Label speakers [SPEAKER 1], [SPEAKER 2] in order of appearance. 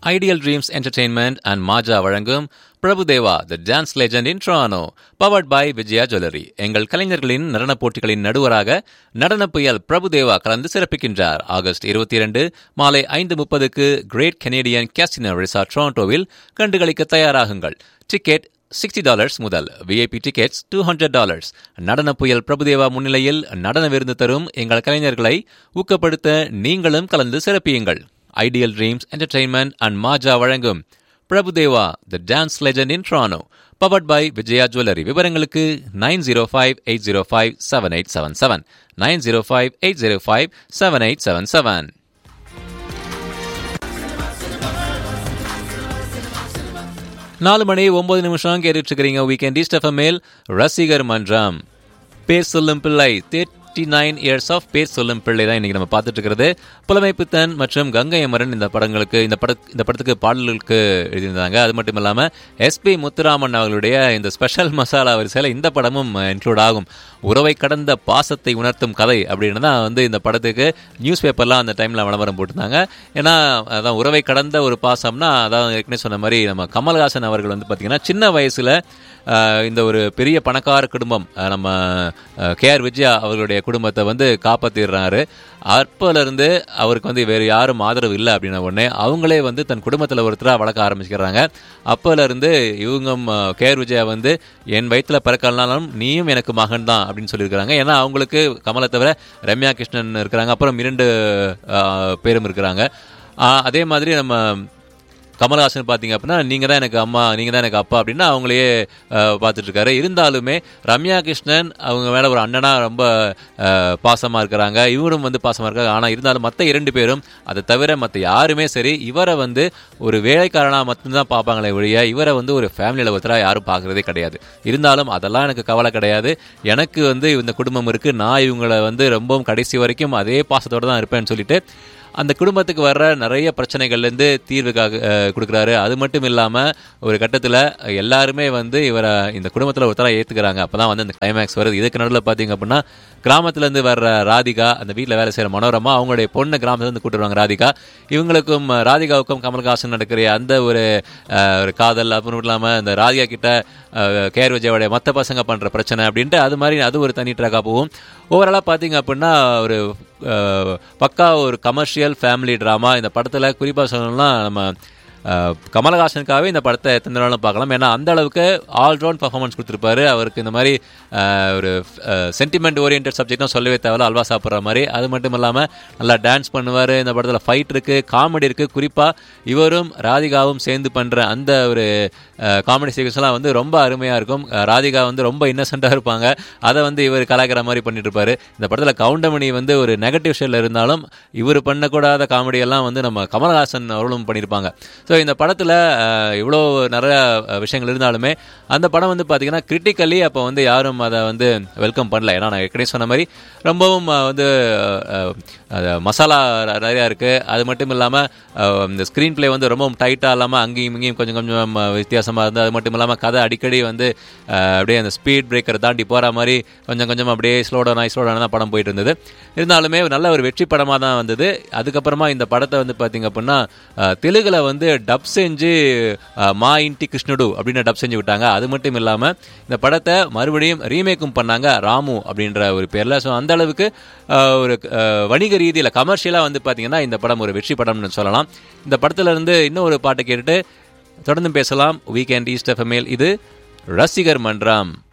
[SPEAKER 1] ideal dreams entertainment and Maaja வழங்கும் Prabhudeva the dance legend in Toronto powered by Vijaya jewellery எங்கள் கலைஞர்களின் நடனப் போட்டிகளின் நடுவராக நடன புயல் பிரபுதேவா கலந்து சிறப்பிக்கின்றார் ஆகஸ்ட் இருபத்தி இரண்டு மாலை ஐந்து முப்பதுக்கு கிரேட் கெனேடியன் கேஸ்டினோ ரிசார்ட் டொரண்டோவில் கண்டுகளிக்க தயாராகுங்கள் டிக்கெட் சிக்ஸ்டி டாலர்ஸ் முதல் VIP tickets two hundred dollars நடன புயல் பிரபுதேவா முன்னிலையில் நடன விருந்து தரும் எங்கள் கலைஞர்களை ஊக்கப்படுத்த நீங்களும் கலந்து சிறப்பியுங்கள் ideal dreams entertainment and Maaja வழங்கும் Prabhudeva the dance legend in Toronto powered by Vijaya jewellery விவரங்களுக்கு nine zero five eight zero five seven eight seven seven nine zero five eight zero five seven eight seven seven நாலு மணி ஒன்பது நிமிஷம் கேட்டுட்டு இருக்கிறீங்க weekend east மேல் ரசிகர் மன்றம் பேர் சொல்லும் பிள்ளை தேர்ட்டி நைன் இயர்ஸ் ஆஃப் பேர் சொல்லும் பிள்ளை தான் இன்னைக்கு நம்ம பார்த்துட்டு இருக்கிறது புலமை பித்தன் மற்றும் கங்கை அமரன் இந்த படங்களுக்கு இந்த பட இந்த படத்துக்கு பாடல்களுக்கு எழுதியிருந்தாங்க அது மட்டும் இல்லாமல் எஸ்பி முத்துராமன் அவர்களுடைய இந்த ஸ்பெஷல் மசாலா வரிசையில் இந்த படமும் இன்க்ளூட் ஆகும் உறவை கடந்த பாசத்தை உணர்த்தும் கதை அப்படின்னு தான் வந்து இந்த படத்துக்கு நியூஸ் பேப்பர்லாம் அந்த டைமில் விளம்பரம் போட்டிருந்தாங்க ஏன்னா அதான் உறவை கடந்த ஒரு பாசம்னா அதான் ஏற்கனவே சொன்ன மாதிரி நம்ம கமல்ஹாசன் அவர்கள் வந்து பார்த்திங்கன்னா சின்ன வயசில் இந்த ஒரு பெரிய பணக்கார குடும்பம் நம்ம கேஆர் விஜயா அவர்களுடைய குடும்பத்தை வந்து காப்பாற்றிடுறாரு அப்போலேருந்து அவருக்கு வந்து வேறு யாரும் ஆதரவு இல்லை அப்படின்ன உடனே அவங்களே வந்து தன் குடும்பத்தில் ஒருத்தராக வளர்க்க ஆரம்பிச்சுக்கிறாங்க அப்போலேருந்து இவங்க கேஆர் விஜயா வந்து என் வயிற்றில் பிறக்கலனாலும் நீயும் எனக்கு மகன் தான் அப்படின்னு சொல்லியிருக்கிறாங்க ஏன்னா அவங்களுக்கு கமலை தவிர ரம்யா கிருஷ்ணன் இருக்கிறாங்க அப்புறம் இரண்டு பேரும் இருக்கிறாங்க அதே மாதிரி நம்ம கமல்ஹாசன் பார்த்தீங்க அப்படின்னா நீங்கள் தான் எனக்கு அம்மா நீங்கள் தான் எனக்கு அப்பா அப்படின்னு அவங்களையே பார்த்துட்டு இருக்காரு இருந்தாலுமே ரம்யா கிருஷ்ணன் அவங்க மேலே ஒரு அண்ணனாக ரொம்ப பாசமாக இருக்கிறாங்க இவரும் வந்து பாசமாக இருக்காங்க ஆனால் இருந்தாலும் மற்ற இரண்டு பேரும் அதை தவிர மற்ற யாருமே சரி இவரை வந்து ஒரு வேலைக்காரனாக மட்டும்தான் பார்ப்பாங்களே ஒழிய இவரை வந்து ஒரு ஃபேமிலியில் ஒருத்தராக யாரும் பார்க்குறதே கிடையாது இருந்தாலும் அதெல்லாம் எனக்கு கவலை கிடையாது எனக்கு வந்து இந்த குடும்பம் இருக்குது நான் இவங்களை வந்து ரொம்பவும் கடைசி வரைக்கும் அதே பாசத்தோடு தான் இருப்பேன்னு சொல்லிட்டு அந்த குடும்பத்துக்கு வர்ற நிறைய பிரச்சனைகள்லேருந்து தீர்வுக்காக கொடுக்குறாரு அது மட்டும் இல்லாமல் ஒரு கட்டத்தில் எல்லாருமே வந்து இவரை இந்த குடும்பத்தில் ஒருத்தராக ஏற்றுக்கிறாங்க அப்போ தான் வந்து அந்த கிளைமேக்ஸ் வருது இதுக்கு நடுவில் பார்த்தீங்க அப்படின்னா கிராமத்துலேருந்து வர்ற ராதிகா அந்த வீட்டில் வேலை செய்கிற மனோரமா அவங்களுடைய பொண்ணு கிராமத்துலேருந்து கூட்டு வருவாங்க ராதிகா இவங்களுக்கும் ராதிகாவுக்கும் கமல்ஹாசன் நடக்கிற அந்த ஒரு ஒரு காதல் அப்புறம் இல்லாமல் அந்த ராதிகா கிட்ட கேர் விஜயோடைய மற்ற பசங்க பண்ணுற பிரச்சனை அப்படின்ட்டு அது மாதிரி அது ஒரு தனி ட்ராக்காக போகும் ஓவராலாக பார்த்தீங்க அப்படின்னா ஒரு பக்கா ஒரு கமர்ஷியல் ஃபேமிலி ட்ராமா இந்த படத்தில் குறிப்பாக சொல்லணும்னா நம்ம கமலஹாசனுக்காகவே இந்த படத்தை எத்தனை நாளும் பார்க்கலாம் ஏன்னா அந்த அளவுக்கு ஆல்ரவுண்ட் பர்ஃபார்மன்ஸ் கொடுத்துருப்பாரு அவருக்கு இந்த மாதிரி ஒரு சென்டிமெண்ட் ஓரியன்ட் சப்ஜெக்ட்டும் சொல்லவே தேவையில்ல அல்வா சாப்பிட்ற மாதிரி அது மட்டும் இல்லாமல் நல்லா டான்ஸ் பண்ணுவார் இந்த படத்தில் ஃபைட் இருக்குது காமெடி இருக்குது குறிப்பாக இவரும் ராதிகாவும் சேர்ந்து பண்ணுற அந்த ஒரு காமெடி சீக்வன்ஸ்லாம் வந்து ரொம்ப அருமையாக இருக்கும் ராதிகா வந்து ரொம்ப இன்னசென்ட்டாக இருப்பாங்க அதை வந்து இவர் கலாக்கிற மாதிரி பண்ணிட்டு இருப்பாரு இந்த படத்தில் கவுண்டமணி வந்து ஒரு நெகட்டிவ் ஷேடில் இருந்தாலும் இவர் பண்ணக்கூடாத காமெடியெல்லாம் வந்து நம்ம கமல்ஹாசன் அவர்களும் பண்ணியிருப்பாங்க ஸோ இந்த படத்தில் இவ்வளோ நிறைய விஷயங்கள் இருந்தாலுமே அந்த படம் வந்து பார்த்திங்கன்னா கிரிட்டிக்கலி அப்போ வந்து யாரும் அதை வந்து வெல்கம் பண்ணல ஏன்னா நான் ஏற்கனவே சொன்ன மாதிரி ரொம்பவும் வந்து மசாலா நிறையா இருக்குது அது மட்டும் இல்லாமல் இந்த ஸ்க்ரீன் பிளே வந்து ரொம்பவும் டைட்டாக இல்லாமல் அங்கேயும் இங்கேயும் கொஞ்சம் கொஞ்சம் வித்தியாசமாக இருந்தது அது மட்டும் இல்லாமல் கதை அடிக்கடி வந்து அப்படியே அந்த ஸ்பீட் பிரேக்கரை தாண்டி போகிற மாதிரி கொஞ்சம் கொஞ்சம் அப்படியே ஸ்லோ டவுன் ஆகி ஸ்லோ டவுன் தான் படம் போயிட்டு இருந்தது இருந்தாலுமே நல்ல ஒரு வெற்றி படமாக தான் வந்தது அதுக்கப்புறமா இந்த படத்தை வந்து பார்த்திங்க அப்படின்னா தெலுங்கில் வந்து டப் செஞ்சு மா இன்டி கிருஷ்ணடு அப்படின்னு டப் செஞ்சு விட்டாங்க அது மட்டும் இல்லாமல் இந்த படத்தை மறுபடியும் ரீமேக்கும் பண்ணாங்க ராமு அப்படின்ற ஒரு பேரில் ஸோ அந்த அளவுக்கு ஒரு வணிக ரீதியில் கமர்ஷியலாக வந்து பார்த்தீங்கன்னா இந்த படம் ஒரு வெற்றி படம்னு சொல்லலாம் இந்த படத்துல இருந்து இன்னும் ஒரு பாட்டை கேட்டுட்டு தொடர்ந்து பேசலாம் வீக்கெண்ட் ஈஸ்ட் எஃப்எம்எல் இது ரசிகர் மன்றம்